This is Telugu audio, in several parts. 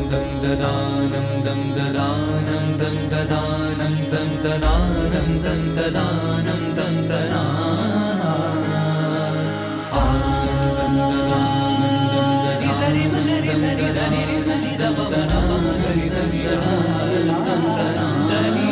दं ददानं दं ददानं दं ददानं दं ददानं दं ददानं दं दना सा दं ददानं दं ददानं दं ददानं दं ददानं दं ददानं दं ददानं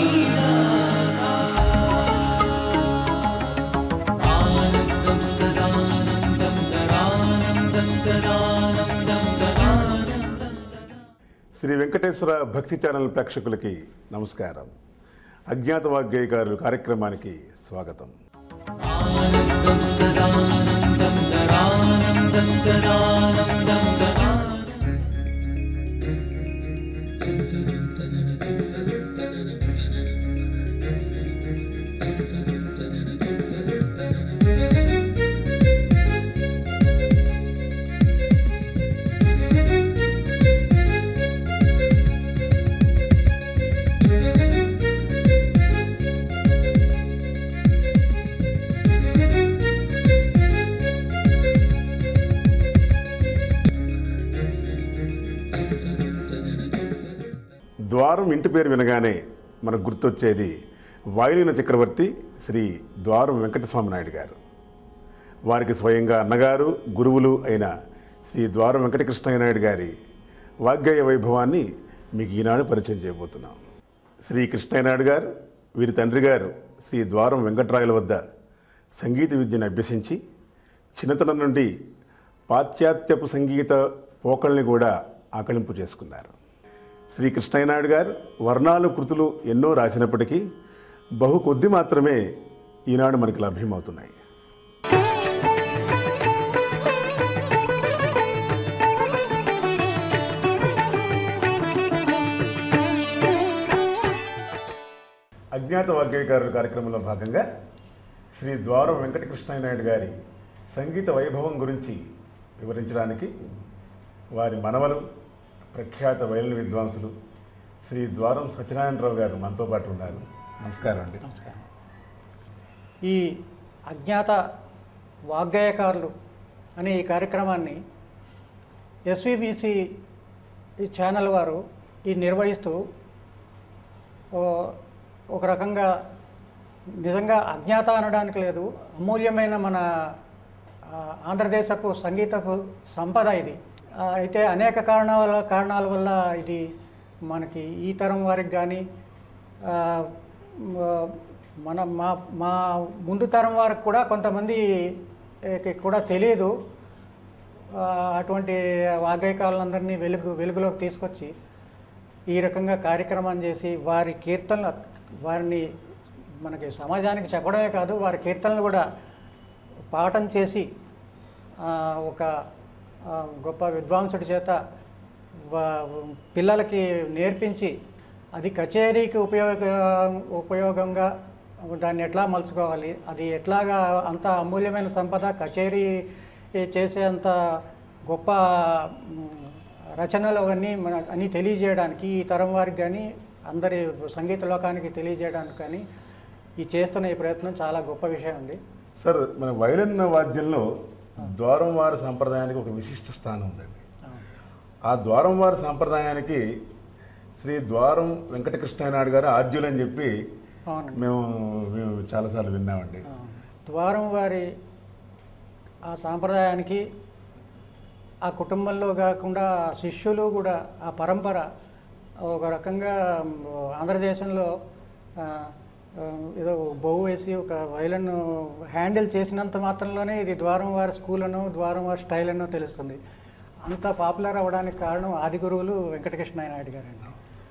आनन्दं ददानं दं ददानं दं ददानं दं ददानं दं శ్రీ వెంకటేశ్వర భక్తి ఛానల్ ప్రేక్షకులకి నమస్కారం అజ్ఞాత వాగ్గేయకారులు కార్యక్రమానికి స్వాగతం आनन्दं ददानं दं ददानं दं ददानं दं ददानं ద్వారం ఇంటి పేరు వినగానే మనకు గుర్తొచ్చేది వాయులిన చక్రవర్తి శ్రీ ద్వారం వెంకటస్వామి నాయుడు గారు వారికి స్వయంగా అన్నగారు గురువులు అయిన శ్రీ ద్వారం వెంకటకృష్ణయ్య నాయుడు గారి వాగ్గేయ వైభవాన్ని మీకు ఈనాడు పరిచయం చేయబోతున్నాం శ్రీ కృష్ణయ్య నాయుడు గారు వీరి తండ్రి గారు శ్రీ ద్వారం వెంకటరాయల వద్ద సంగీత విద్యను అభ్యసించి చిన్నతనం నుండి పాశ్చాత్యపు సంగీత పోకల్ని కూడా ఆకలింపు చేసుకున్నారు శ్రీ కృష్ణయ్య నాయుడు గారు వర్ణాలు కృతులు ఎన్నో రాసినప్పటికీ బహు కొద్ది మాత్రమే ఈనాడు మనకి లభ్యమవుతున్నాయి అజ్ఞాత వాగ్గేయకారుల కార్యక్రమంలో భాగంగా శ్రీ ద్వారం వెంకటకృష్ణయ్య నాయుడు గారి సంగీత వైభవం గురించి వివరించడానికి వారి మనవలు ప్రఖ్యాత వైలిన్ విద్వాంసులు శ్రీ ద్వారం సత్యనారాయణరావు గారు మనతో పాటు ఉన్నారు నమస్కారం అండి నమస్కారం ఈ అజ్ఞాత వాగ్గేయకారులు అనే ఈ కార్యక్రమాన్ని ఎస్విబిసి ఈ ఛానల్ వారు ఈ నిర్వహిస్తూ ఓ- ఒక రకంగా నిజంగా అజ్ఞాత అనడానికి లేదు అమూల్యమైన మన ఆ, ఆంధ్రదేశపు సంగీతపు సంపద ఇది ఆ, అయితే అనేక కారణాల కారణాల వల్ల ఇది మనకి ఈ తరం వారికి కానీ మన మా మా ముందు తరం వారికి కూడా కొంతమంది కి కూడా తెలియదు ఆ, అటువంటి వాగ్గేయకారులందరినీ వెలుగు వెలుగులోకి తీసుకొచ్చి ఈ రకంగా కార్యక్రమం చేసి వారి కీర్తనలు వారిని మనకి సమాజానికి చెప్పడమే కాదు వారి కీర్తనలు కూడా పాఠం చేసి ఆ, ఒక ఆ, గొప్ప విద్వాంసుడి చేత వా- పిల్లలకి నేర్పించి అది కచేరీకి ఉపయోగ ఉపయోగంగా దాన్ని ఎట్లా మలుచుకోవాలి అది ఎట్లాగా అంత అమూల్యమైన సంపద కచేరీ చేసే అంత గొప్ప మ్, రచనలు అవన్నీ మన అన్నీ తెలియజేయడానికి ఈ తరం వారికి కానీ అందరి సంగీత లోకానికి తెలియజేయడానికి కానీ ఈ చేస్తున్న ఈ ప్రయత్నం చాలా గొప్ప విషయం అండి సార్ మన వైలిన్ వాద్యంలో ద్వారం వారి సాంప్రదాయానికి ఒక విశిష్ట స్థానం ఉందండి ఆ ద్వారం వారి సాంప్రదాయానికి శ్రీ ద్వారం వెంకటకృష్ణ నాయుడు గారు ఆద్యులు అని చెప్పి అవునండి మేము మేము చాలాసార్లు విన్నామండి ఆ, ద్వారం వారి ఆ సాంప్రదాయానికి ఆ కుటుంబంలో కాకుండా శిష్యులు కూడా ఆ పరంపర ఒక రకంగా మ్, ఆంధ్రదేశంలో ఆ, ఆ, ఏదో బొవ్వు వేసి ఒక వైలన్ హ్యాండిల్ చేసినంత మాత్రంలోనే ఇది ద్వారం వారి స్కూల్ అనో ద్వారం వారి స్టైల్ అనో తెలుస్తుంది అంత పాపులర్ అవ్వడానికి కారణం ఆది గురువులు వెంకటకృష్ణ నాయుడు గారండి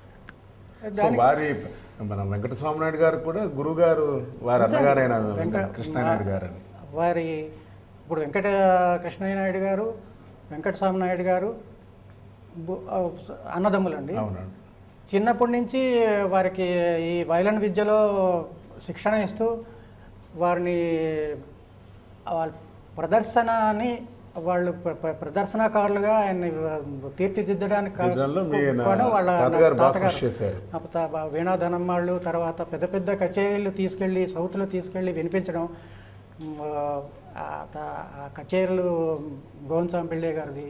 సో వారి మన వెంకటస్వామి నాయుడు గారు కూడా గురువు గారు వారి అన్నగారైన వెంకట- కృష్ణనాయుడు గారు అని వారి ఇప్పుడు వెంకట కృష్ణయ్య నాయుడు గారు వెంకటస్వామి నాయుడు గారు బు- ఆ, అన్నదమ్ములండి అవునండి చిన్నప్పటి నుంచి వారికి ఈ వైలన్ విద్యలో శిక్షణ ఇస్తూ వారిని వాళ్ళ ప్రదర్శనని వాళ్ళు ప్ర- ప్ర- ప్రదర్శనకారులుగా ఆయన్ని తీర్చిదిద్దడానికి కా- దీనిలో మీ నా- కూడా వాళ్ళ తాతగారు బాగా తాతగారు. కృషి చేశారు. అప్పుడు తా- వీణాధనమ్మాళ్ళు తర్వాత పెద్ద పెద్ద కచేరీలు తీసుకెళ్ళి సౌత్లో తీసుకెళ్ళి వినిపించడం మ్, ఆ త- ఆ కచేరీలు గోవింద్ సాంపిళ్ళే గారిది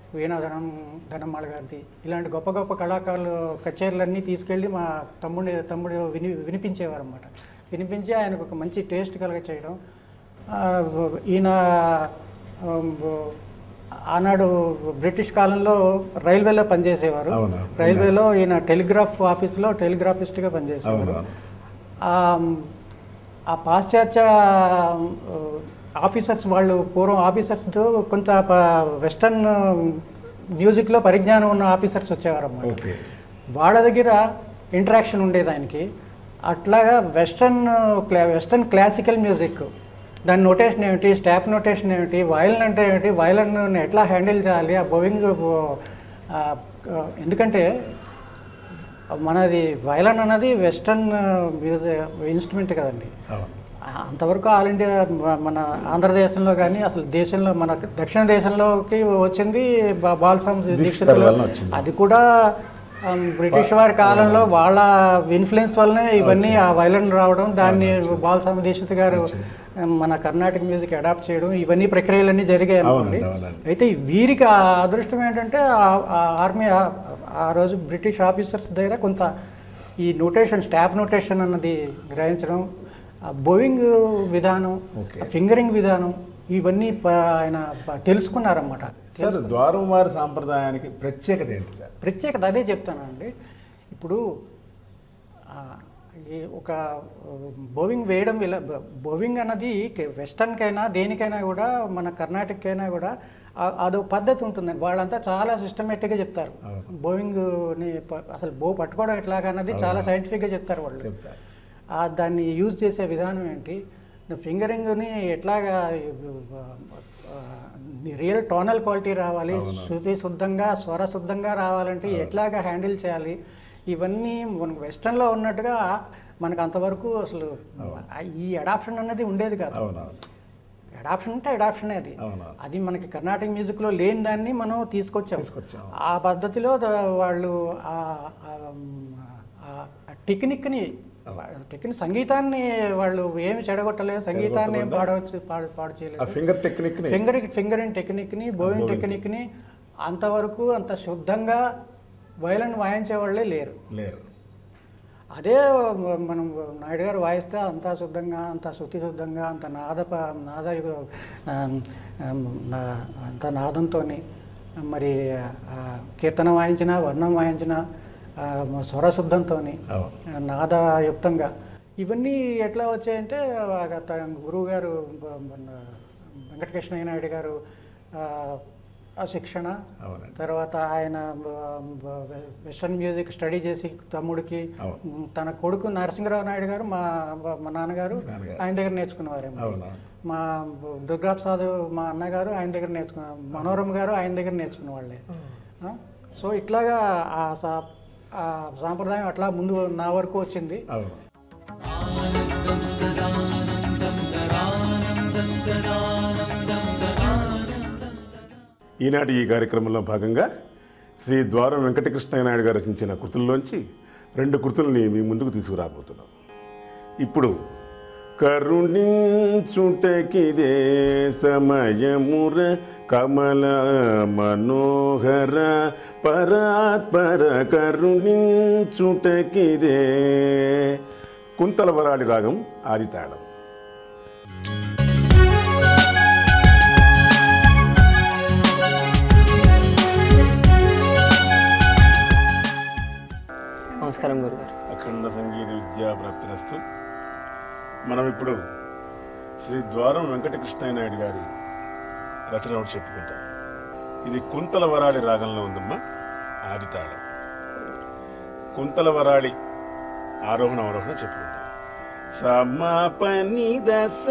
వీణాధనం ధనమ్మాళ గారిది ఇలాంటి గొప్ప గొప్ప కళాకారులు కచేరీలన్నీ తీసుకెళ్ళి మా తమ్ముడి తమ్ముడు విని వినిపించేవారు అనమాట వినిపించి ఆయనకు ఒక మంచి టేస్ట్ కలగ చేయడం ఆ, ఈయన ఆ, ఆనాడు బ్రిటిష్ కాలంలో రైల్వేలో పనిచేసేవారు అవునా. రైల్వేలో ఈయన టెలిగ్రాఫ్ ఆఫీస్లో టెలిగ్రాఫిస్ట్గా పనిచేసేవారు అవును ఆ ఆ పాశ్చాత్య ఆఫీసర్స్ వాళ్ళు పూర్వం ఆఫీసర్స్తో కొంత ప- వెస్టర్న్ మ్యూజిక్లో పరిజ్ఞానం ఉన్న ఆఫీసర్స్ వచ్చేవారు అన్నమాట ఓకే వాళ్ళ దగ్గర ఇంటరాక్షన్ ఉండేది ఆయనకి అట్లాగా వెస్టర్న్ క్లా వెస్టర్న్ క్లాసికల్ మ్యూజిక్ దాని నోటేషన్ ఏమిటి స్టాఫ్ నోటేషన్ ఏమిటి వయలిన్ అంటే ఏమిటి వయలిన్ ఎట్లా హ్యాండిల్ చేయాలి ఆ బోవింగ్ ఆ, ఎందుకంటే మనది వయలిన్ అన్నది వెస్టర్న్ మ్యూజిక్ ఇన్స్ట్రుమెంట్ కదండి అవును అంతవరకు ఆల్ ఇండియా మ- మన ఆంధ్రదేశంలో కానీ అసలు దేశంలో మన దక్షిణ దేశంలోకి వచ్చింది బా- బాలస్వామి దీక్షితులు వలన వచ్చింది. అది కూడా ఆమ్, బ్రిటిష్ వారి కాలంలో వాళ్ళ ఇన్ఫ్లుయెన్స్ వల్లనే ఇవన్నీ ఆ వైలన్ రావడం దాన్ని బాలస్వామి దీక్షిత్ గారు ఆమ్, మన కర్ణాటక మ్యూజిక్ అడాప్ట్ చేయడం ఇవన్నీ ప్రక్రియలన్నీ జరిగాయి అనుకోండి అవునండి, అవునండి. అయితే వీరికి ఆ అదృష్టం ఏంటంటే ఆ- ఆ ఆర్మీ ఆ- ఆ రోజు బ్రిటిష్ ఆఫీసర్స్ దగ్గర కొంత ఈ నోటేషన్ స్టాఫ్ నోటేషన్ అన్నది గ్రహించడం ఆ బోయింగ్ విధానం Okay. ఆ ఫింగరింగ్ విధానం ఇవన్నీ ప- ఆయన ప- తెలుసుకున్నారన్నమాట సార్ ద్వారం వారి సాంప్రదాయానికి ప్రత్యేకత ఏంటి సార్ ప్రత్యేకత అదే చెప్తానండి ఇప్పుడు ఆ, ఈ ఒక బోవింగ్ వేయడం ఇలా బ- బోవింగ్ అన్నది కే- వెస్టర్న్కైనా దేనికైనా కూడా మన కర్ణాటకైనా కూడా ఆ- అదో పద్ధతి ఉంటుందండి వాళ్ళంతా చాలా సిస్టమేటిక్గా చెప్తారు బోవింగ్ని ప- అసలు బో పట్టుకోవడం ఎట్లాగన్నది చాలా సైంటిఫిక్గా చెప్తారు వాళ్ళు చెప్తారు ఆ దాన్ని యూజ్ చేసే విధానం ఏంటి ఫింగరింగ్ని ఎట్లాగా రియల్ టోనల్ క్వాలిటీ రావాలి శృతి శుద్ధంగా స్వర శుద్ధంగా రావాలంటే ఎట్లాగా హ్యాండిల్ చేయాలి ఇవన్నీ మనకు వెస్టర్న్లో ఉన్నట్టుగా మనకు అంతవరకు అసలు ఆ- ఈ అడాప్షన్ అన్నది ఉండేది కాదు అవునవును అడాప్షన్ అంటే అడాప్షన్ అది అవునవును అది మనకి కర్ణాటక మ్యూజిక్లో లేని దాన్ని మనం తీసుకొచ్చాం తీసుకొచ్చాం. ఆ పద్ధతిలో ద- వాళ్ళు టెక్నిక్ని టెక్నిక్ సంగీతాన్ని వాళ్ళు ఏమి చెడగొట్టలేదు సంగీతాన్ని ఏం పాడవచ్చు పాడు పాడు ఆ చేయలేదు ఫింగర్ టెక్నిక్ని ఫింగర్ ఫింగరింగ్ టెక్నిక్ని బోయింగ్ టెక్నిక్ని అంతవరకు అంత శుద్ధంగా వయలన్ వాయించే వాళ్ళే లేరు లేరు అదే మ- మనం నాయుడు గారు వాయిస్తే అంత శుద్ధంగా అంత శృతి శుద్ధంగా అంత నాద ప- నాద యు- ఆమ్, ఆమ్, నా- అంత నాదంతో మరి ఆ, కీర్తన వాయించిన వర్ణం వాయించిన ఆ, స్వరశుద్ధంతో అవును నాదయుక్తంగా ఇవన్నీ ఎట్లా వచ్చాయంటే ఆ త- గురువు గారు బ- మన వెంకటకృష్ణయ్య నాయుడు గారు ఆ, ఆ శిక్షణ అవునండి తర్వాత ఆయన బ- బ- వెస్టర్న్ మ్యూజిక్ స్టడీ చేసి తమ్ముడికి అవును. మ్, తన కొడుకు నరసింహరావు నాయుడు గారు మా మా నాన్నగారు నాన్నగారు. ఆయన దగ్గర నేర్చుకున్నవారేమో అవును మా దుర్గాప్రసాద్ మా అన్నగారు ఆయన దగ్గర నేర్చుకున్న మనోరమ గారు ఆయన దగ్గర నేర్చుకున్న వాళ్ళే ఆ? సో ఇట్లాగా ఆ సా- ఆ సాంప్రదాయం అట్లా ముందు నా వరకు వచ్చింది అవును ఈనాటి ఈ కార్యక్రమంలో భాగంగా శ్రీ ద్వారం వెంకటకృష్ణ నాయుడు గారు రచించిన కృతుల్లోంచి రెండు కృతుల్ని మీ ముందుకు తీసుకురాబోతున్నాం ఇప్పుడు కరుణించుటకిదే సమయముర కమల మనోహర పరాత్పర కరుణించుటకిదే కుంతలవరాడి రాగం ఆదితాళం నమస్కారం గురుగారు అఖండ సంగీత విద్యా ప్రాప్తిరస్తు మనం ఇప్పుడు శ్రీ ద్వారం వెంకటకృష్ణ నాయుడు గారి రచన ఒకటి చెప్పుకుంటాం ఇది కుంతల వరాళి రాగంలో ఉందమ్మా ఆదితాళం కుంతల వరాళి ఆరోహణ అవరోహణ చెప్పుకుంటాం సమాపని దశ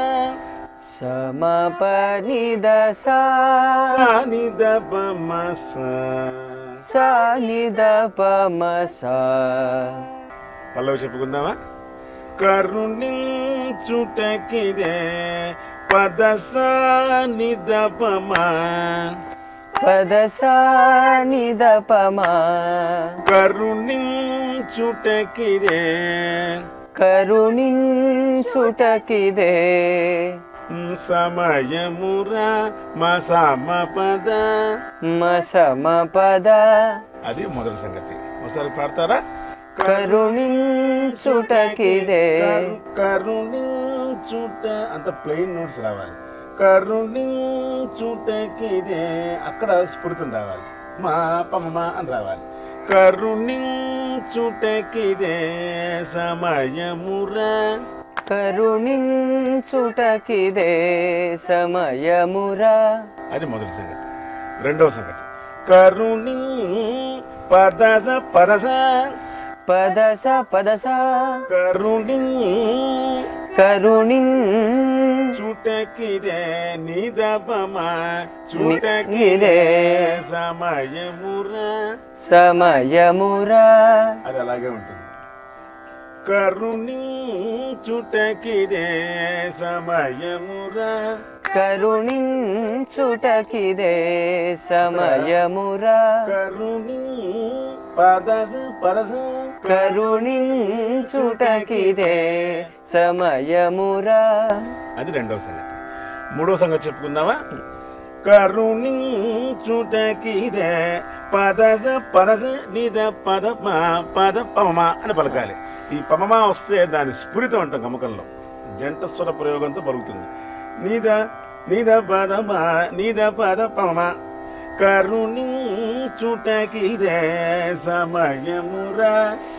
సమపని దశా సాని దప మస. సాని దపమసా పల్లవి చెప్పుకుందామా కరుణించుటకిదే పదసాని దపమా పదసాని దపమా కరుణించుటకిదే కరుణించుటకిదే సమయమురా మా సమ పద మ సమ పద అది మొదటి సంగతి ఒకసారి పాడతారా కరుణించుటకిదే కరుణించుట అంత ప్లెయిన్ నోట్స్ రావాలి కరుణించుటకిదే అక్కడ స్ఫురితం రావాలి మా పమ్మ అని రావాలి కరుణించుటకిదే సమయమురా కరుణించుటకిదే సమయమురా అది మొదటి సంగతి రెండవ సంగతి కరుణి పదస పరస పదస పదస కరుణి కరుణిం చుటకిదే నిదపమ చుటకిదే నిదే సమయమురా సమయమురా అది అలాగే ఉంటుంది కరుణి చుటకిదే సమయమురా కరుణించుటకిదే సమయమురా కరుణి పదస పరస కరుణించుటకిదే సమయమురా అది రెండవ సంగతి మూడవ సంగతి చెప్పుకుందామా కరుణించుటకిదే పదస పరస నిద పద మా పద పమమ అని పలకాలి ఈ పమమ వస్తే దాని స్ఫురితం అంటాం గమకంలో జంట స్వర ప్రయోగంతో పలుకుతుంది నీద నీద పద మా నీద పద పమమ కరుణించుటకిదే సమయమురా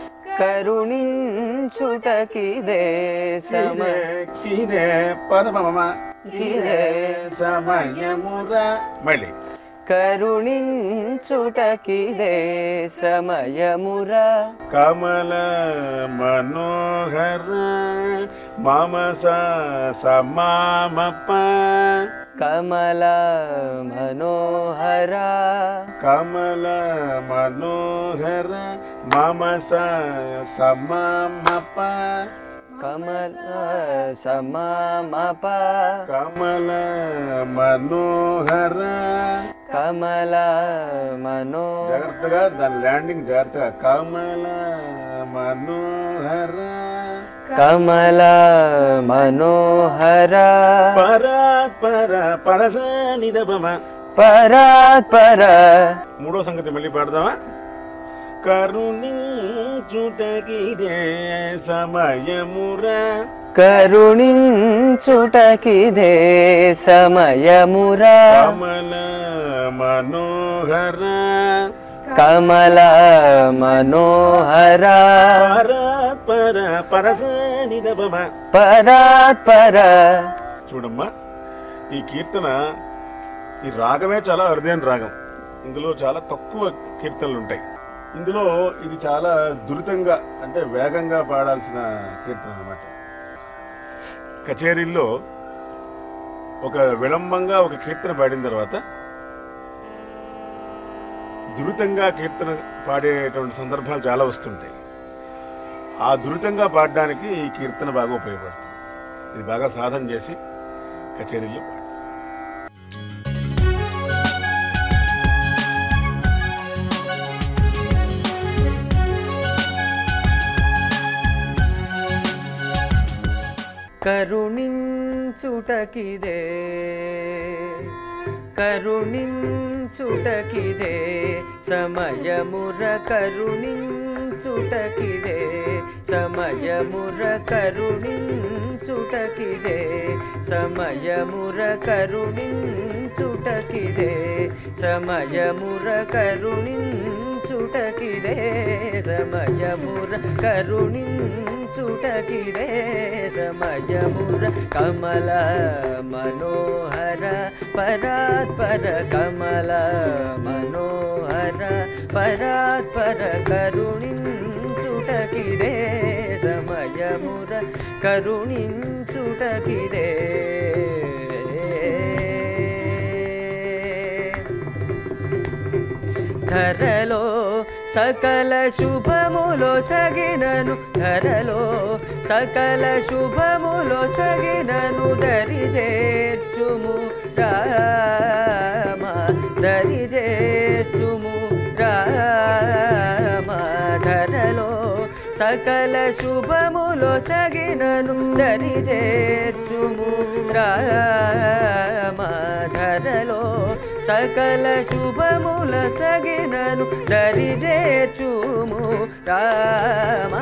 కరుణించుటకిదే సమ కిదే పద పమమ కిదే సమయమురా మళ్ళీ కరుణించుటకిదే సమయమురా కమల మనోహర మమ సమామప కమల మనోహర కమల మనోహర మమ సమామప కమల సమామప కమల మనోహర కమల మనో జాగ్రత్తగా దాని ల్యాండింగ్ జాగ్రత్తగా కమల మనోహర కమల మనోహర పర పర పరస నిదపమ పరాత్పర మూడో సంగతి మళ్ళీ పాడదామా కరుణించుటకిదే సమయమురా కరుణించుటకిదే సమయమురా కమల మనోహర కమల మనోహర పర పర పరస నిదపమ పరాత్పర చూడమ్మా ఈ కీర్తన ఈ రాగమే చాలా అరుదైన రాగం ఇందులో చాలా తక్కువ కీర్తనలు ఉంటాయి ఇందులో ఇది చాలా దురితంగా అంటే వేగంగా పాడాల్సిన కీర్తన అన్నమాట కచేరీల్లో ఒక విళంబంగా ఒక కీర్తన పాడిన తర్వాత దురితంగా కీర్తన పాడేటువంటి సందర్భాలు చాలా వస్తుంటాయి ఆ దురితంగా పాడడానికి ఈ కీర్తన బాగా ఉపయోగపడుతుంది ఇది బాగా సాధన చేసి కచేరీలో పాడు కరుణించుటకిదే కరుణించుటకిదే సమయముర కరుణించుటకిదే సమయముర కరుణించుటకిదే సమయముర కరుణించుటకిదే సమయముర కరుణించుటకిదే సమయముర కరుణించుటకిదే సమయముర కమల మనోహర పరాత్పర కమల మనోహర పరాత్పర కరుణించుటకిదే సమయముర కరుణించుటకిదే ధరలో సకల శుభములో సగినను ధరలో సకల శుభములో సగినను దరి చేర్చుము రామ దరి చేర్చుము రామ ధరలో సకల శుభములో సగినను దరి చేర్చు చేర్చుము రామధరలో సకల శుభముల సగినను దరి చేర్చుము రామ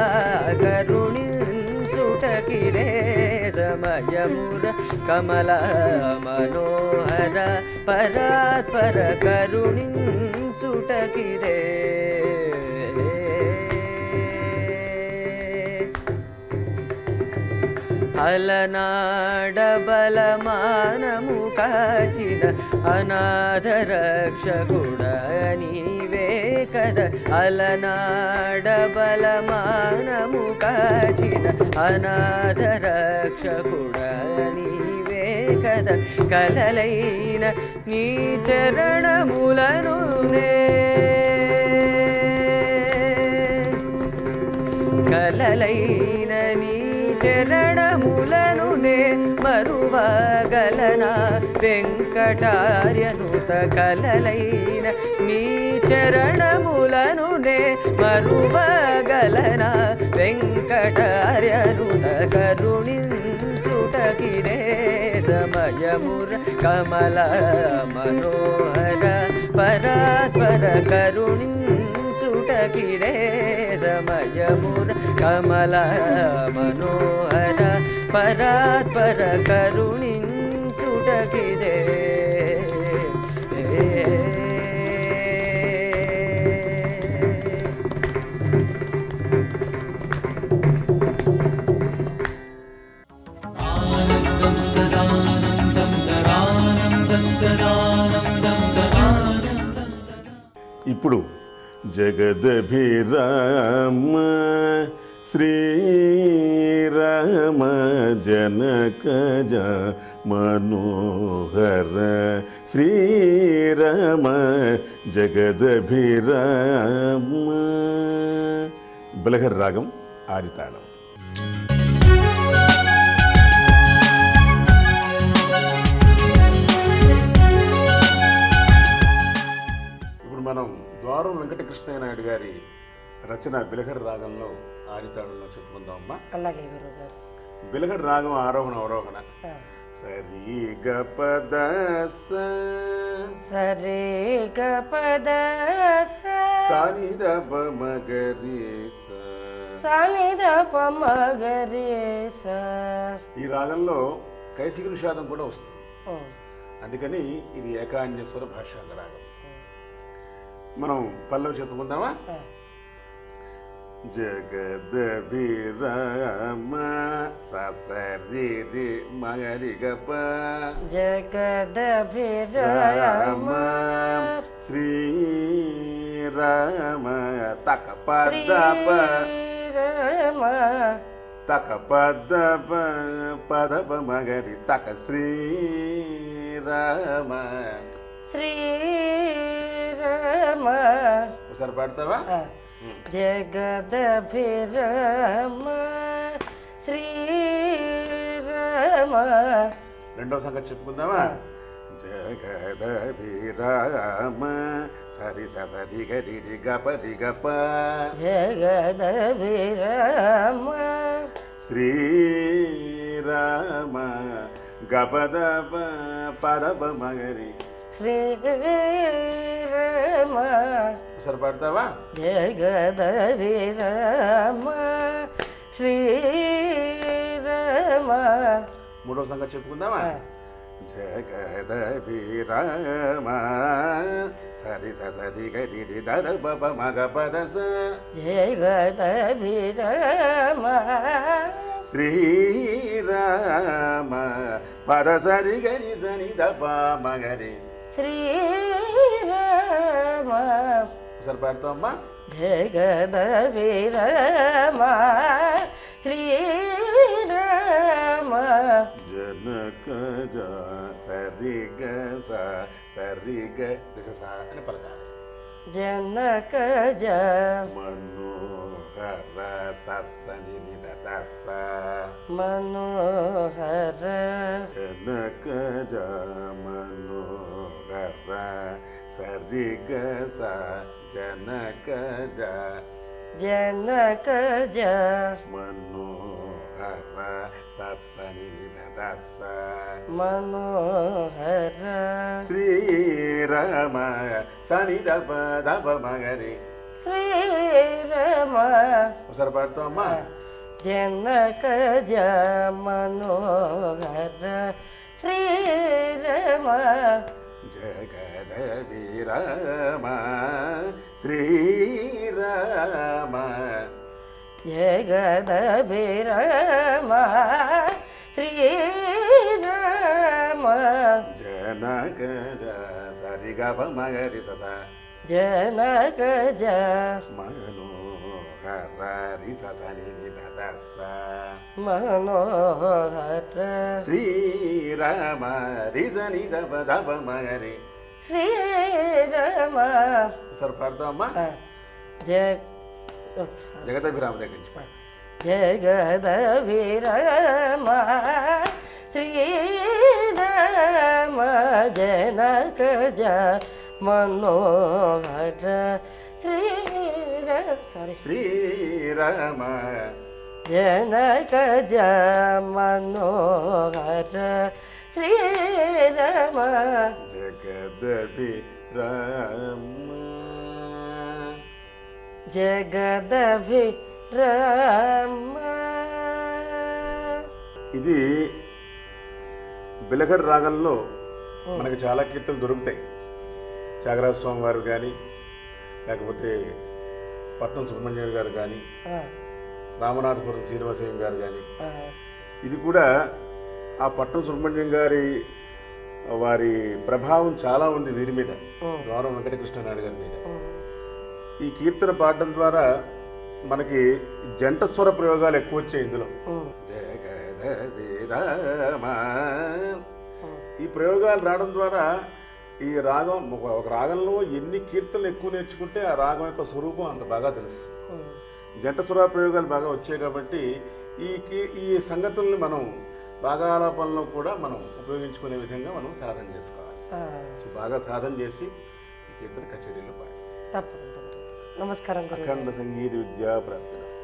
కరుణించుటకిరే సమయముర కమల మనోహర పరాత్పర కరుణించుటకిరే అలనాడ బలమానము కాచిన అనాథ రక్షకుడ నీవే కద అలనాడ బలమానము కాచిన అనాథ రక్షకుడ నీవే కద కలలైన నీ చరణములను నే కలలైన నీ చరణములను నే మరువగలనా వెంకటార్యనుత కలలైన నీ చరణములను నే మరువగలనా వెంకటార్యనుత కరుణించుటకిరే సమయముర కమల మనోహర పరాత్పర కరుణించుటకిరే సమయముర కమల మనోహర పరాత్పర కరుణించుటకిరే ఇప్పుడు జగదభిరామ శ్రీరామ జనకజ మనోహర శ్రీరామ జగదభిరామ బలహర్ రాగం ఆదితాళం ఇప్పుడు మనం ద్వారం వెంకటకృష్ణయ్య నాయుడు గారి రచన బిలహర్ రాగంలో ఆదితాళంలో చెప్పుకుందామమ్మా అలాగే గురువు గారు బిలహర్ రాగం ఆరోహణ అవరోహణ సరి గపద సరే గ పద సాని దప మగరి స. సాని ద ప మగరే స ఈ రాగంలో కైసిక నిషాదం కూడా వస్తుంది అందుకని ఇది ఏకాన్యస్వర భాషాంగ రాగం మనం పల్లవి చెప్పుకుందామా జగదభిరామ ససరి రి మగరి గప జగదభిరామ శ్రీరామ తక పద ప శ్రీరామ తక పద ప పద ప మగరి తక శ్రీరామ శ్రీరామ ఒకసారి పాడతావా జగదభిరామ శ్రీరామ రెండో సంగతి చెప్పుకుందామా జగదభిరామ సరి సరి గరి రి గప రి గప జగదభిరామ శ్రీరామ గపద పదప మగరి శ్రీరామ ఒకసారి పాడతావా జగదభిరామ శ్రీరామ మూడో సంగతి చెప్పుకుందామా జగదభిరామ సరి సరి గరి రి దద పప మగ పద స జగదభిరామ శ్రీరామ పద సరి గరి సని దప మగరి శ్రీరామ ఒకసారి పాడతావమ్మా జగదభిరామ శ్రీరామ జనక జ సరి గ స సరి గ రిస స అని పలకాలి జనక జ మనోహర సని నిద దస మనోహర జనక జ మనోహర సరి గ స జనక జ జనక జ మనోహర సని దస మనోహర శ్రీరామ సని దప దప మగరి శ్రీరమ ఒకసారి పాడుతామా జనక జ మనోహర శ్రీరమ జగద విరామ శ్రీరామ జగద విరమ శ్రీరమ జనక సరిగప మగరి సస జనక జ మనోహర రి సని దస మనోహర శ్రీరామ రిజని దప దప మగరి శ్రీరమ ఒకసారి పాడుతామా జగ జగదభిరామ దగ్గర నుంచి పాడు జగద విరమ శ్రీరామ జనక జ మనోహర శ్రీర సారీ శ్రీరామ జనక జ మనోహర శ్రీరమ జగదభిరామ జగదభి రమ ఇది బిలగర్ రాగంలో మనకి చాలా కీర్తనలు దొరుకుతాయి త్యాగరాజ స్వామి వారు కానీ లేకపోతే పట్నం సుబ్రహ్మణ్యం గారు కానీ రామనాథపురం శ్రీనివాసయ్య గారు కానీ ఇది కూడా ఆ పట్నం సుబ్రహ్మణ్యం గారి వారి ప్రభావం చాలా ఉంది వీరి మీద ద్వారం వెంకటకృష్ణ నాయుడు గారి మీద ఈ కీర్తన పాడడం ద్వారా మనకి జంట స్వర ప్రయోగాలు ఎక్కువ వచ్చాయి ఇందులో జగద విరామ ఈ ప్రయోగాలు రావడం ద్వారా ఈ రాగం ఒక ఒక రాగంలో ఎన్ని కీర్తనలు ఎక్కువ నేర్చుకుంటే ఆ రాగం యొక్క స్వరూపం అంత బాగా తెలుసు జంట స్వర ప్రయోగాలు బాగా వచ్చాయి కాబట్టి ఈ కీ- ఈ సంగతుల్ని మనం రాగాలాపనలో కూడా మనం ఉపయోగించుకునే విధంగా మనం సాధన చేసుకోవాలి సో బాగా సాధన చేసి ఈ కీర్తన కచేరీలో పాడాలి తప్పకుండా నమస్కారం గురువు అఖండ సంగీత విద్యా ప్రాప్తిరస్తు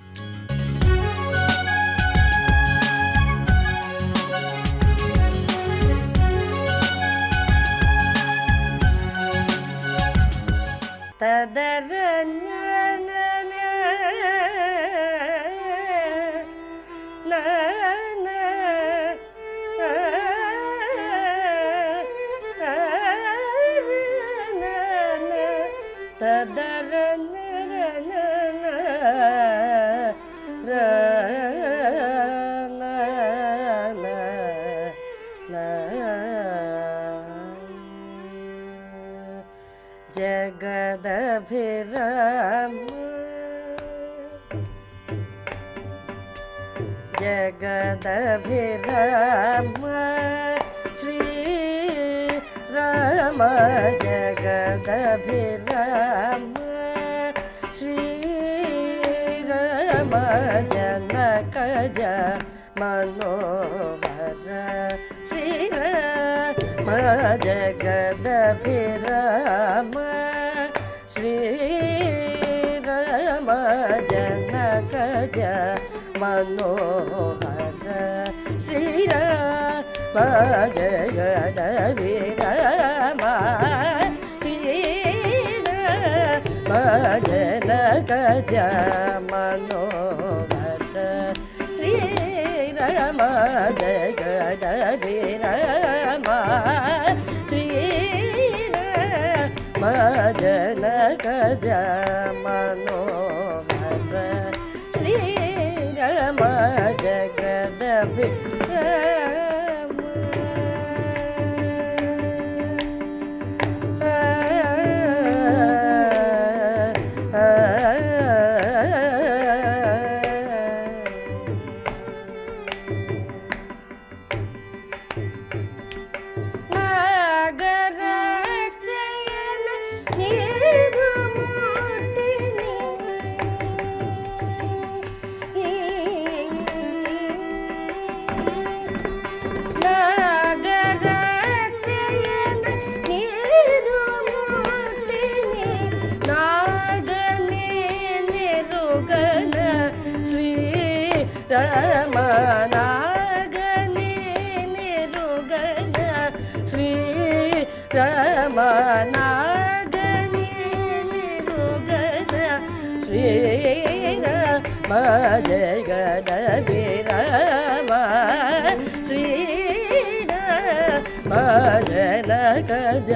జగదభిరామ జగదభిరామ శ్రీ రామ జగదభిరామ శ్రీ రామ జనక జ మనోహర శ్రీ రామ జగదభిరామ శ్రీ రామ జనక జ మనోహర శ్రీరామ జగద విరామ శ్రీరామ జనక జ మనోహర శ్రీరామ జగద విరామ శ్రీరామ జనక జ మనోహర శ్రీరామ జగద నాగరాజయన నీరు మూర్తిని రమణాగని నిరుగన శ్రీ రమణాగని నిరుగన శ్రీ రమ జగద విరమ శ్రీ రమ జన గజ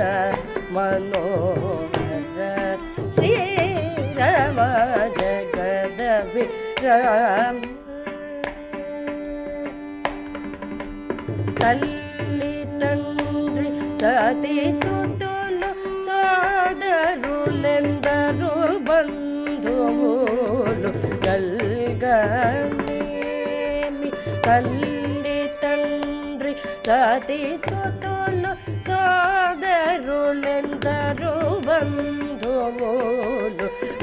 మనోహర శ్రీ రమ జగద విరమ తల్లి తండ్రి సతి సుతులు సోదరులెందరూ బంధువులు కల్గనేమి తల్లి తండ్రి సతి సుతులు సోదరులెందరూ బంధువులు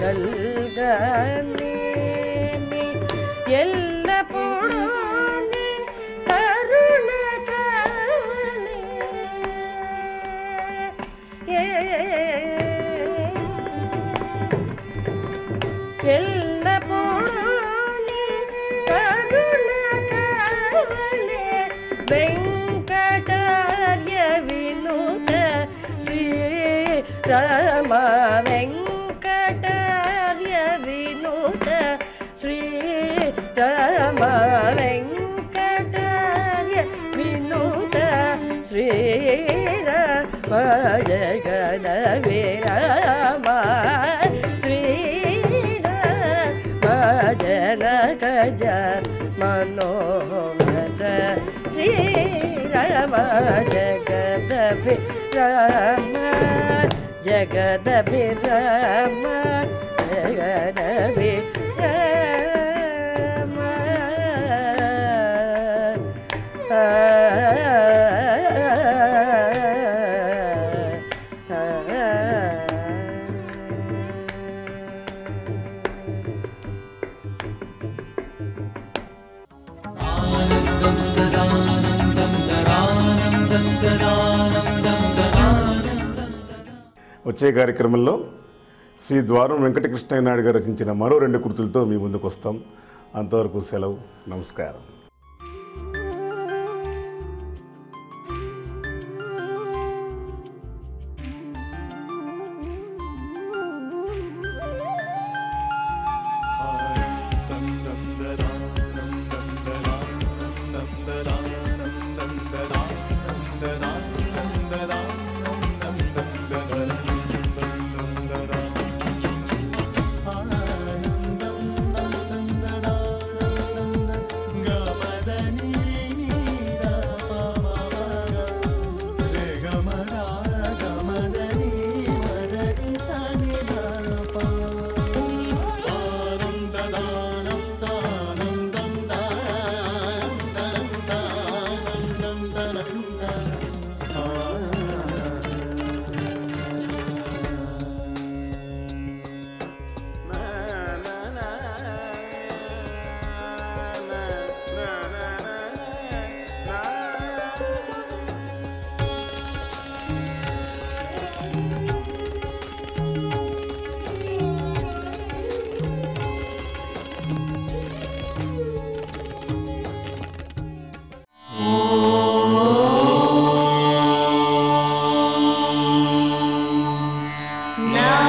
కల్గనేమి ఎల్లప్పుడూ నీ కరుణ కావలే. ఏ ఎల్లప్పుడూ నీ కరుణ కావలే. వెంకటార్య వినుత శ్రీ రామ వెంకటార్య వినుత శ్రీ రామ వెంకటార్య వినుత శ్రీ రామ జగద విరామ శ్రీ రామ జనక జ మనోహర శ్రీ రామ జగద విరామ జగద విరామ జగద విరామ వచ్చే కార్యక్రమంలో శ్రీ ద్వారం వెంకటకృష్ణ నాయుడు గారు రచించిన మరో రెండు కృతులతో మీ ముందుకు వస్తాం అంతవరకు సెలవు నమస్కారం నా